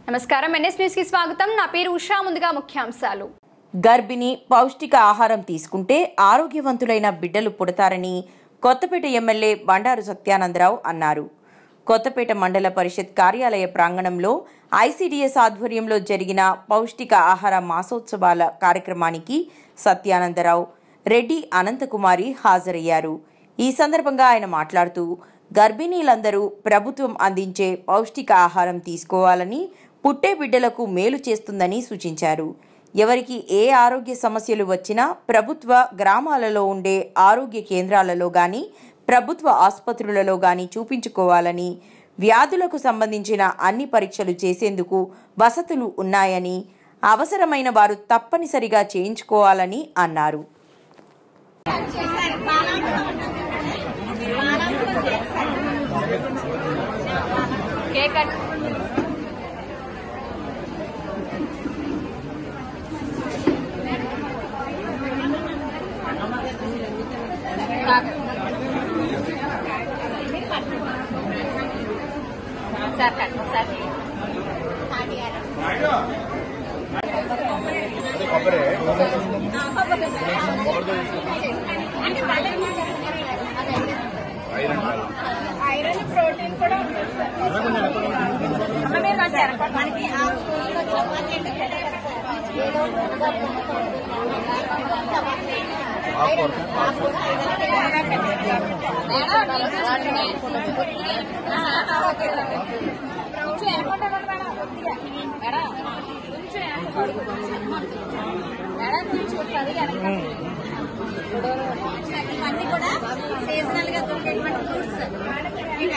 నమస్కారం NS news కి స్వాగతం నా పేరు ఉషా ముందుగా ముఖ్యాంశాలు గర్భిణి పౌష్టిక ఆహారం తీసుకుంటే ఆరోగ్యవంతులైన బిడ్డలు పుడతారని కొత్తపేట ఎమ్మెల్యే బండారు సత్యానందరావు అన్నారు కొత్తపేట మండల పరిషత్ కార్యాలయ ప్రాంగణంలో ఐసీడీఎస్ ఆధ్వర్యంలో జరిగిన పౌష్టిక ఆహార మాసోత్సవాల కార్యక్రమానికి సత్యానందరావు రెడ్డి అనంతకుమారి హాజరయ్యారు ఈ సందర్భంగా ఆయన మాట్లాడుతూ గర్భిణీలందరూ ప్రభుత్వం అందించే పౌష్టిక ఆహారం తీసుకోవాలని పుట్టే బిడ్డలకు మేలు చేస్తుందని సూచించారు ఎవరికి ఏ ఆరోగ్య సమస్యలు వచ్చినా ప్రభుత్వ గ్రామాలలో ఉండే ఆరోగ్య కేంద్రాలలో గాని ప్రభుత్వ ఆసుపత్రులలో గాని చూపించుకోవాలని వ్యాధులకు సంబంధించిన అన్ని పరీక్షలు చేసేందుకు వసతులు ఉన్నాయని అవసరమైన వారు తప్పనిసరిగా చేయించుకోవాలని అన్నారు ఐరన్ ప్రోటీన్ కూడా ఉంటుంది సార్ అమ్మ మీరు రాశారు మనకి ఆ స్కూల్లో చపాతీ అంటే కొంచెం ఎనుకుంటే మేడం కొద్దిగా మేడం కొంచెం ఎనుకోడు మేడం కొంచెం అది వెనక